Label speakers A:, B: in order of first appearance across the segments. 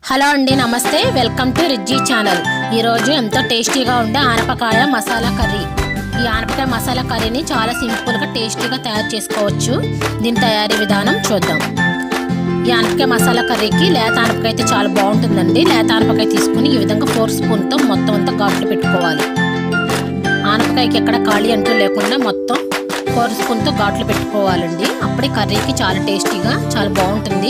A: hello అండి నమస్తే welcome to రిజ్జీ channel ఈరోజు ఎంతో టేస్టీగా ఉండే ఆనపకాయ మసాలా కర్రీ ఈ ఆనపకాయ మసాలా కర్రీని చాలా సింపుల్గా టేస్టీగా తయారు చేసుకోవచ్చు దీని తయారీ విధానం చూద్దాం ఈ ఆనపకాయ మసాలా కర్రీకి లేత ఆనపకాయ అయితే చాలా బాగుంటుందండి లేత ఆనపకాయ తీసుకుని ఈ విధంగా ఫోర్ స్పూన్తో మొత్తం అంతా ఘాట్లు పెట్టుకోవాలి ఆనపకాయకి ఎక్కడ ఖాళీ అంటూ లేకుండా మొత్తం ఫోర్ స్పూన్తో ఘాట్లు పెట్టుకోవాలండి అప్పుడే కర్రీకి చాలా టేస్టీగా చాలా బాగుంటుంది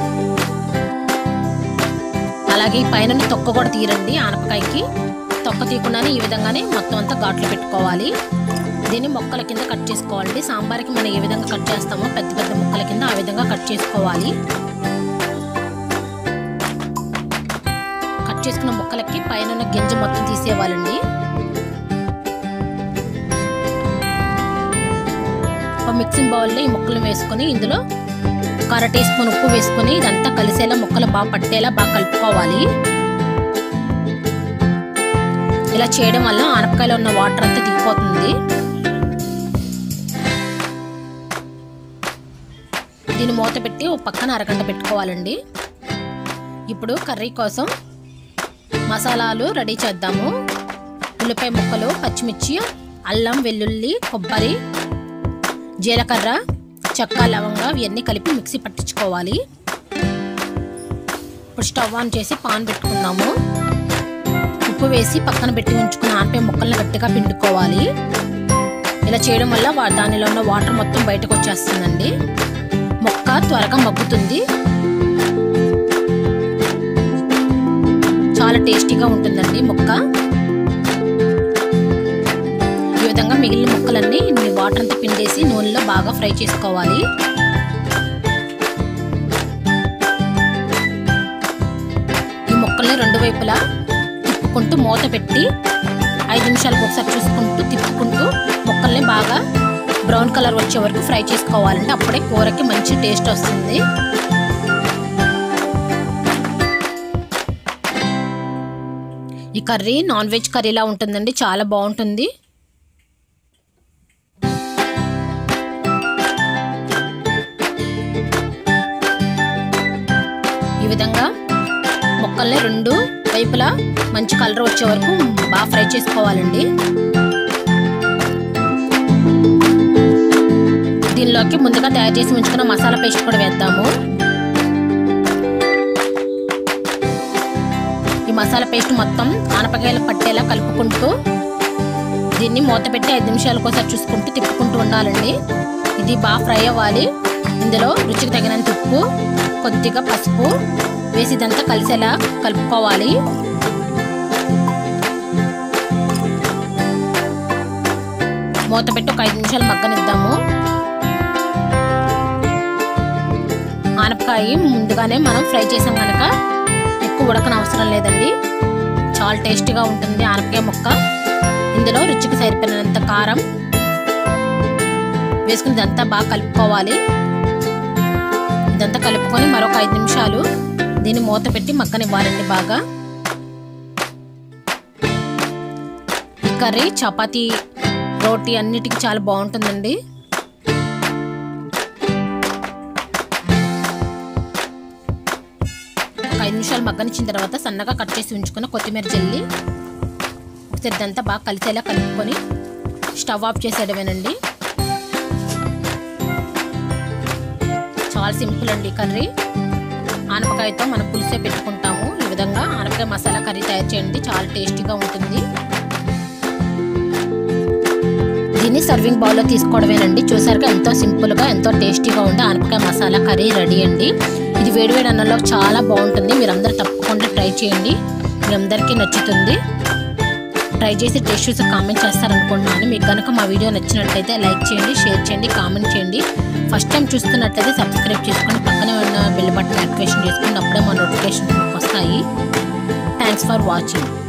A: అలాగే ఈ పైన తొక్క కూడా తీరండి ఆనపకాయకి తొక్క తీయకుండానే ఈ విధంగానే మొత్తం అంతా ఘాట్లు పెట్టుకోవాలి దీన్ని మొక్కల కింద కట్ చేసుకోవాలండి సాంబార్కి మనం ఏ విధంగా కట్ చేస్తామో పెద్ద పెద్ద ముక్కల కింద ఆ విధంగా కట్ చేసుకోవాలి కట్ చేసుకున్న ముక్కలకి పైన ఉన్న గింజ మొత్తం తీసేయాలండి ఒక మిక్సింగ్ బౌల్లో ఈ ముక్కలు వేసుకొని ఇందులో ఒక అర టీ స్పూన్ ఉప్పు వేసుకొని ఇదంతా కలిసేలా ముక్కలు బాగా పట్టేలా బాగా కలుపుకోవాలి ఇలా చేయడం వల్ల ఆనపకాయలో ఉన్న వాటర్ అంతా దిగిపోతుంది దీన్ని మూత పెట్టి ఒక పక్కన అరగంట పెట్టుకోవాలండి ఇప్పుడు కర్రీ కోసం మసాలాలు రెడీ చేద్దాము ఉల్లిపాయ ముక్కలు పచ్చిమిర్చి అల్లం వెల్లుల్లి కొబ్బరి జీలకర్ర చెక్క లవంగా ఇవన్నీ కలిపి మిక్సీ పట్టించుకోవాలి ఇప్పుడు స్టవ్ ఆన్ చేసి పాన్ పెట్టుకుందాము ఉప్పు వేసి పక్కన పెట్టి ఉంచుకున్న ఆనపై ముక్కల్ని గట్టిగా పిండుకోవాలి ఇలా చేయడం వల్ల వా- దానిలో ఉన్న వాటర్ మొత్తం బయటకు వచ్చేస్తుందండి మొక్క త్వరగా మగ్గుతుంది చాలా టేస్టీగా ఉంటుందండి మొక్క ఈ విధంగా మిగిలిన ముక్కలన్నీ ఇన్ని వాటర్ అంతా పిండేసి నూనెలో బాగా ఫ్రై చేసుకోవాలి ఈ ముక్కల్ని రెండు వైపులా తిప్పుకుంటూ మూత పెట్టి ఐదు నిమిషాలకు ఒకసారి చూసుకుంటూ తిప్పుకుంటూ ముక్కల్ని బాగా బ్రౌన్ కలర్ వచ్చే వరకు ఫ్రై చేసుకోవాలండి అప్పుడే కూరకి మంచి టేస్ట్ వస్తుంది ఈ కర్రీ నాన్ వెజ్ కర్రీలా ఉంటుందండి చాలా బాగుంటుంది ఈ విధంగా ముక్కల్ని రెండు వైపులా మంచి కలర్ వచ్చే వరకు బాగా ఫ్రై చేసుకోవాలండి దీనిలోకి ముందుగా తయారు చేసి ఉంచుకున్న మసాలా పేస్ట్ కూడా వేద్దాము ఈ మసాలా పేస్ట్ మొత్తం ఆనపకాయలు పట్టేలా కలుపుకుంటూ దీన్ని మూత పెట్టి ఐదు నిమిషాలకు ఒకసారి చూసుకుంటూ తిప్పుకుంటూ ఉండాలండి ఇది బాగా ఫ్రై అవ్వాలి ఇందులో రుచికి తగినంత ఉప్పు కొద్దిగా పసుపు వేసి ఇదంతా కలిసేలా కలుపుకోవాలి మూత పెట్టి ఒక ఐదు నిమిషాలు మగ్గనిద్దాము ఆనపకాయ ముందుగానే మనం ఫ్రై చేసాం కనుక ఎక్కువ ఉడకన అవసరం లేదండి చాలా టేస్టీగా ఉంటుంది ఆనపకాయ ముక్క ఇందులో రుచికి సరిపోయినంత కారం వేసుకుని ఇదంతా బాగా కలుపుకోవాలి ఇదంతా కలుపుకొని మరొక ఐదు నిమిషాలు దీన్ని మూత పెట్టి మగ్గనివ్వాలండి బాగా ఈ కర్రీ చపాతీ రోటీ అన్నిటికీ చాలా బాగుంటుందండి ఒక ఐదు నిమిషాలు మగ్గనిచ్చిన తర్వాత సన్నగా కట్ చేసి ఉంచుకున్న కొత్తిమీర జల్లి ఒకసారి ఇదంతా బాగా కలిసేలా కలుపుకొని స్టవ్ ఆఫ్ చేసేయడమేనండి చాలా సింపుల్ అండి కర్రీ ఆనపకాయతో మనం పులిసే పెట్టుకుంటాము ఈ విధంగా ఆనపకాయ మసాలా కర్రీ తయారు చేయండి చాలా టేస్టీగా ఉంటుంది దీన్ని సర్వింగ్ బౌల్లో తీసుకోవడమేనండి చూసారుగా ఎంతో సింపుల్గా ఎంతో టేస్టీగా ఉండే ఆనపకాయ మసాలా కర్రీ రెడీ అండి ఇది వేడివేడి అన్నంలో చాలా బాగుంటుంది మీరందరూ తప్పకుండా ట్రై చేయండి మీ అందరికీ నచ్చుతుంది ట్రై చేసి టేస్ట్ చూసి కామెంట్ చేస్తారనుకుంటున్నాను మీకు కనుక మా వీడియో నచ్చినట్లయితే లైక్ చేయండి షేర్ చేయండి కామెంట్ చేయండి ఫస్ట్ టైం చూస్తున్నట్లయితే సబ్స్క్రైబ్ చేసుకొని పక్కనే ఉన్న బెల్ బటన్ యాక్టివేషన్ చేసుకుని అప్పుడే మా నోటిఫికేషన్ వస్తాయి థ్యాంక్స్ ఫర్ వాచింగ్